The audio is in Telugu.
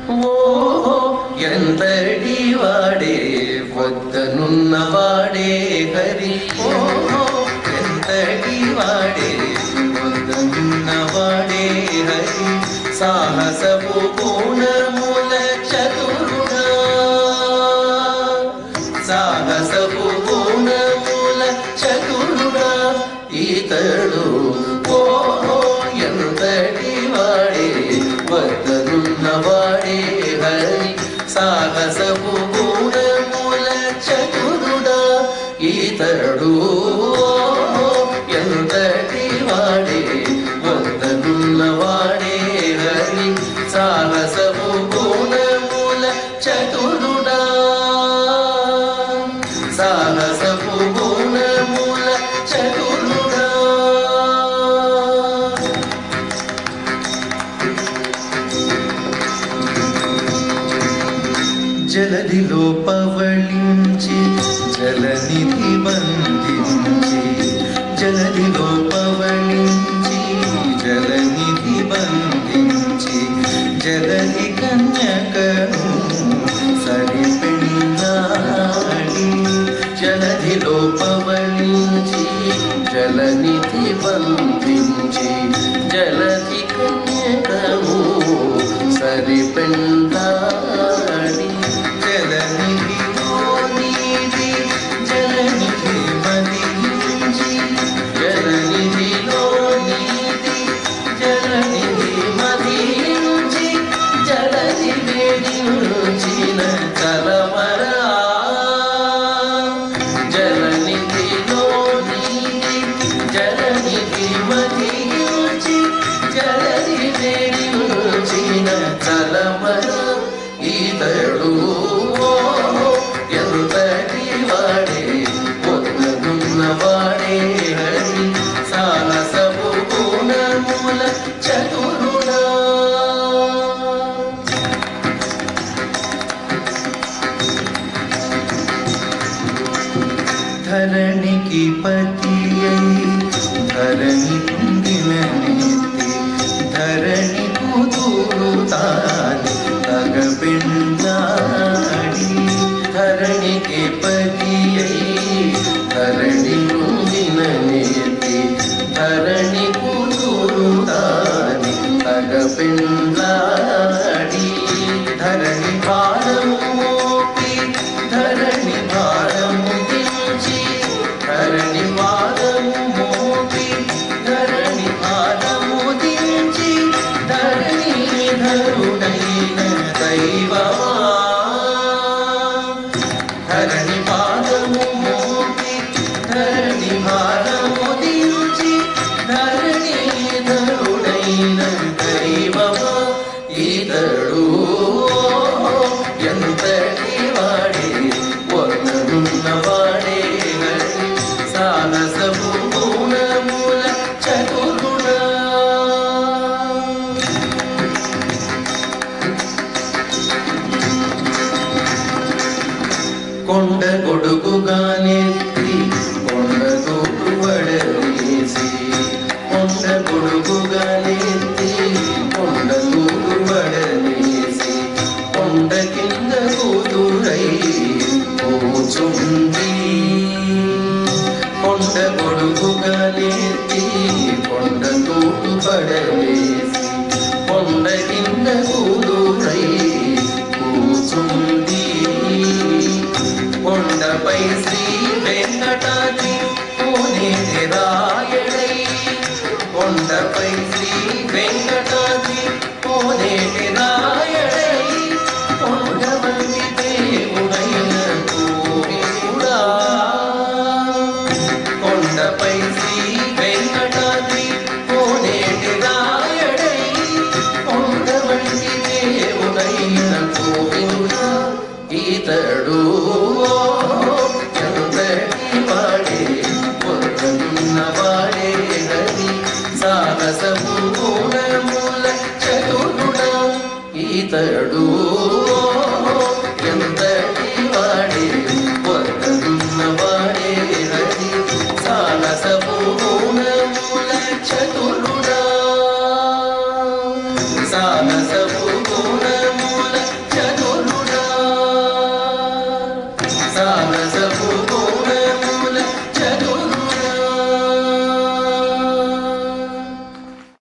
ఓ ఎంతటి వాడే వద్దనున్న వాడే హరి ఓ ఎంతటి వాడే వద్దనున్న వాడే హరి సాహసపు గుణముల చతురుడా సాహసపు గుణముల చతురుడా ఇతడు ఓ ఎంతటి వాడే వద్దనున్న వాడే హరి సాహసపు గుణముల చతురుడా ఇతడు ఎంతటి వాడే వద్దనున్న వాడే హరి సాహసపు గుణముల చతురుడా సాహసపు గుణముల చతురుడా జలధిలో పవళించి జలనిధి బంధించి జలధిలో పవళించి జలనిధి బంధించి జలధి కన్యకను సరిపెళ్ళాడి జలధిలో పవళించి జలనిధి బంధించి జలధి కన్యకను సరిపెళ్ళాడి జలనిధిలో నీది జలనిధి మదించి జలనిధిలో నీది జలనిధి మదించి జలది వేడించిన జలమరా జలనిధిలో నీది జలనిధి మదించి జలది వేడించిన జలమరా ఇతడు ఎంతటి వాడే పొందనున్న వాడే హరి సాహసపు గుణముల చతురుడా ధరణికి పతి అయి ధరణి పొందిన నీతి ధరణి కుదురు తాని తగబెండాడి ధరణికి పతి అయి ధరణి పొందిన నీతి ధరణి కుదురు తాని తగబెండాడి ధరణి భారము మోపి ధరణి భారము దించి ధరణి భారము మోపి ధరణి భారము దించి ధరణి ధరుడైన దైవమా ధరణి పాదము మోపి ధరణి భారము దించి ధరణి ధరుడైన దైవమా ఇతడు ఎంతటి వాడే వందనున్న వాడే హరి సాహసపు గుణముల చతురుడా కొండ గొడుగుగానెత్తి కొండ తోపు వడవేసి కొండ గొడుగుగానెత్తి కొండ తోపు వడవేసి కొండ కింద కూతురై కూచుంది కొండ గొడుగుగానెత్తి కొండ తోపు పడవేసి కొండ కింద కూతురై కూచుంది కొండపై శ్రీ వెంకటాద్రి కోనేటి రాయడై కొండపై శ్రీ వెంకటాద్రి కోనేటి రాయడై కొండవంటి దేవుడైన కోవిదుడా కొండపై శ్రీ వెంకటాద్రి కోనేటి రాయడై కొండవంటి దేవుడైన కోవిదుడా ఇతడు ఎంతటి వాడే పొందనున్న వాడే హరి సాహసము గుణముల చతురుడా ఇతడు